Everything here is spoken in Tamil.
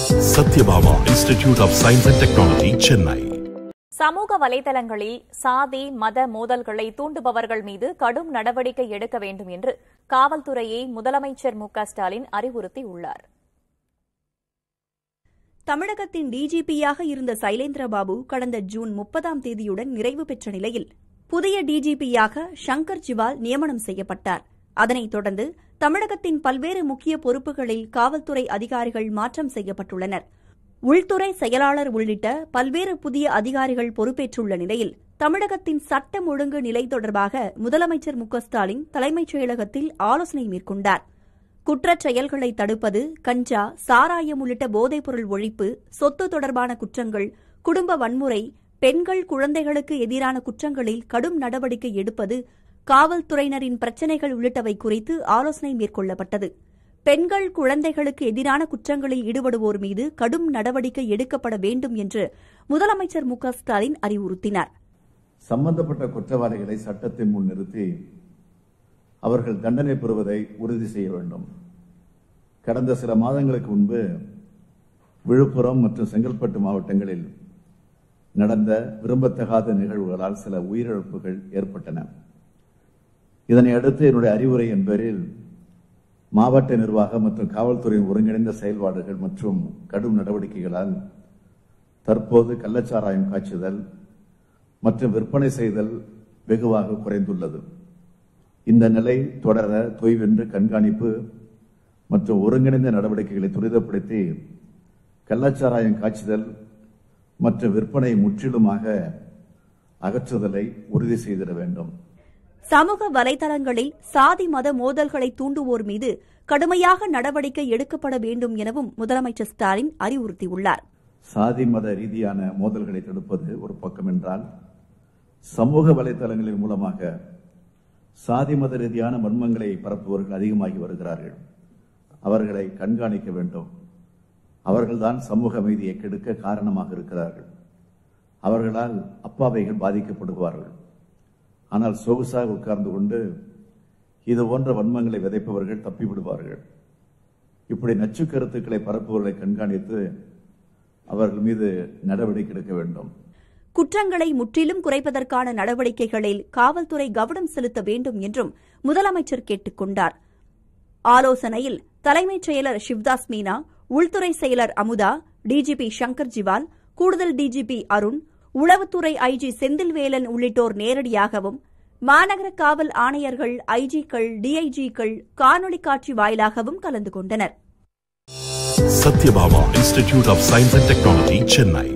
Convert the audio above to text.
Satyabhama institute of science and technology Chennai சமூக வலைதளங்களில் சாதி மத மோதல்களை தூண்டுபவர்கள் மீது கடும் நடவடிக்கை எடுக்க வேண்டும் என்று காவல்துறையை முதலமைச்சர் மு க ஸ்டாலின் அறிவுறுத்தியுள்ளார் தமிழகத்தின் டிஜிபியாக இருந்த சைலேந்திரபாபு கடந்த ஜூன் முப்பதாம் தேதியுடன் நிறைவு பெற்ற நிலையில் புதிய டிஜிபியாக சங்கர் ஜிவால் நியமனம் செய்யப்பட்டார் அதனைத் தொடர்ந்து தமிழகத்தின் பல்வேறு முக்கிய பொறுப்புகளில் காவல்துறை அதிகாரிகள் மாற்றம் செய்யப்பட்டுள்ளனர் உள்துறை செயலாளர் உள்ளிட்ட பல்வேறு புதிய அதிகாரிகள் பொறுப்பேற்றுள்ள நிலையில் தமிழகத்தின் சட்டம் ஒழுங்கு நிலை தொடர்பாக முதலமைச்சர் மு க ஸ்டாலின் தலைமைச் செயலகத்தில் ஆலோசனை மேற்கொண்டார் குற்றச் செயல்களை தடுப்பது கஞ்சா சாராயம் உள்ளிட்ட போதைப்பொருள் ஒழிப்பு சொத்து தொடர்பான குற்றங்கள் குடும்ப வன்முறை பெண்கள் குழந்தைகளுக்கு எதிரான குற்றங்களில் கடும் நடவடிக்கை எடுப்பது காவல்துறையினரின் பிரச்சினைகள் உள்ளிட்டவை குறித்து ஆலோசனை மேற்கொள்ளப்பட்டது பெண்கள் குழந்தைகளுக்கு எதிரான குற்றங்களில் ஈடுபடுவோர் மீது கடும் நடவடிக்கை எடுக்கப்பட வேண்டும் என்று முதலமைச்சர் மு க ஸ்டாலின் அறிவுறுத்தினார் சம்பந்தப்பட்ட குற்றவாளிகளை சட்டத்தின் முன் நிறுத்தி அவர்கள் தண்டனை பெறுவதை உறுதி செய்ய வேண்டும் கடந்த சில மாதங்களுக்கு முன்பு விழுப்புரம் மற்றும் செங்கல்பட்டு மாவட்டங்களில் நடந்த விரும்பத்தகாத நிகழ்வுகளால் சில உயிரிழப்புகள் ஏற்பட்டன இதனை அடுத்து என்னுடைய அறிவுரை என்பதில் மாவட்ட நிர்வாகம் மற்றும் காவல்துறையின் ஒருங்கிணைந்த செயல்பாடுகள் மற்றும் கடும் நடவடிக்கைகளால் தற்போது கள்ளச்சாராயம் காய்ச்சுதல் மற்றும் விற்பனை செய்தல் வெகுவாக குறைந்துள்ளது இந்த நிலை தொடர தொய்வென்று கண்காணிப்பு மற்றும் ஒருங்கிணைந்த நடவடிக்கைகளை துரிதப்படுத்தி கள்ளச்சாராயம் காய்ச்சுதல் மற்றும் விற்பனை முற்றிலுமாக அகற்றுதலை உறுதி செய்திட வேண்டும் சமூக வலைதளங்களில் சாதி மத மோதல்களை தூண்டுவோர் மீது கடுமையாக நடவடிக்கை எடுக்கப்பட வேண்டும் எனவும் முதலமைச்சர் ஸ்டாலின் அறிவுறுத்தியுள்ளார் சாதி மத ரீதியான மோதல்களை தடுப்பது ஒரு பக்கம் என்றால் சமூக வலைதளங்களின் மூலமாக சாதி மத ரீதியான வன்மங்களை பரப்புபவர்கள் அதிகமாகி வருகிறார்கள் அவர்களை கண்காணிக்க வேண்டும் அவர்கள்தான் சமூக அமைதியை கெடுக்க காரணமாக இருக்கிறார்கள் அவர்களால் அப்பாவைகள் பாதிக்கப்படுவார்கள் ஆனால் சொகுசாக உட்கார்ந்து கொண்டு இது போன்ற வன்மங்களை விதைப்பவர்கள் தப்பிவிடுவார்கள் இப்படி நச்சு கருத்துக்களை பரப்புவர்களை கண்காணித்து அவர்கள் மீது நடவடிக்கை எடுக்க வேண்டும் குற்றங்களை முற்றிலும் குறைப்பதற்கான நடவடிக்கைகளில் காவல்துறை கவனம் செலுத்த வேண்டும் என்றும் முதலமைச்சர் கேட்டுக் கொண்டார் ஆலோசனையில் தலைமைச் செயலர் சிவ்தாஸ் மீனா உள்துறை செயலர் அமுதா டிஜிபி சங்கர் ஜிவால் கூடுதல் டிஜிபி அருண் உளவுத்துறை ஐஜி செந்தில்வேலன் உள்ளிட்டோர் நேரடியாகவும் மாநகர காவல் ஆணையர்கள் ஐஜிக்கள் டிஐஜிக்கள் காணொலி காட்சி வாயிலாகவும் கலந்து கொண்டனர் Sathyabama institute of science and technology Chennai